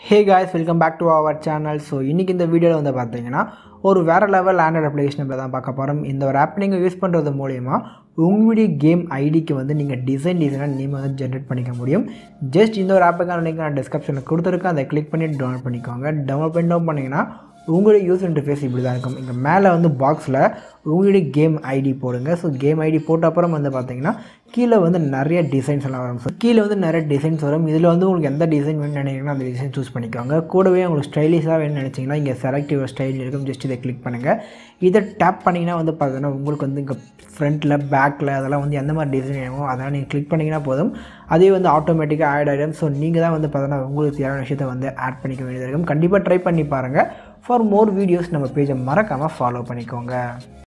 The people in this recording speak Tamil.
hey guys welcome back to our channel so இன்றைக்கி இந்த வீடியோவில் வந்து பார்த்தீங்கன்னா ஒரு வேறு லெவல் ஆண்ட்ராய்ட் அப்ளிகேஷன் தான் பார்க்க போகிறோம் இந்த ஒரு ஆப் நீங்கள் யூஸ் பண்ணுறது மூலிமா உங்களுடைய கேம் ஐடிக்கு வந்து நீங்கள் டிசைன் டிசைனாக நேம் வந்து ஜென்ரேட் பண்ணிக்க முடியும் ஜஸ்ட் இந்த ஒரு ஆப்புக்கான லிங்க் நான் டிஸ்கிரிப்ஷனில் கொடுத்துருக்கேன் அதை கிளிக் பண்ணி டவுன்லோட் பண்ணிக்கோங்க டவுன்லோட் பண்ணி டவுன் பண்ணிங்கன்னா உங்களுடைய யூஸ் இன்டர்ஃபேஸ் இப்படி தான் இருக்கும் இங்கே மேலே வந்து பாக்ஸில் உங்களுடைய கேம் ஐடி போடுங்க ஸோ கேம் ஐடி போட்ட அப்புறம் வந்து பார்த்தீங்கன்னா கீழே வந்து நிறைய டிசைன்ஸ் எல்லாம் வரும் ஸோ கீழே வந்து நிறைய டிசைன்ஸ் வரும் இதில் வந்து உங்களுக்கு எந்த டிசைன் வேணும்னு நினைக்கிறீங்கன்னா அந்த டிசைன் சூஸ் பண்ணிக்கோங்க கூடவே உங்களுக்கு ஸ்டைலிஷாக வேணும்னு நினச்சிங்கன்னா இங்கே செலக்ட் யுவர் ஸ்டைல் இருக்கும் ஜஸ்ட் இதை கிளிக் பண்ணுங்கள் இதை டேப் பண்ணிங்கன்னா வந்து பார்த்தீங்கன்னா உங்களுக்கு வந்து இங்கே ஃப்ரண்ட்டில் பேக்கில் அதெல்லாம் வந்து எந்த மாதிரி டிசைன் வேணுமோ அதெல்லாம் நீங்கள் கிளிக் பண்ணிங்கன்னா போதும் அதே வந்து ஆட்டோமேட்டிக்காக ஆட் ஆகிடும் ஸோ நீங்கள் தான் வந்து பார்த்தீங்கன்னா உங்களுக்கு தேவையான விஷயத்தை வந்து ஆட் பண்ணிக்க வேண்டியது இருக்கும் கண்டிப்பாக ட்ரை பண்ணி பாருங்கள் ஃபார் மோர் வீடியோஸ் நம்ம பேஜை மறக்காமல் ஃபாலோ பண்ணிக்கோங்க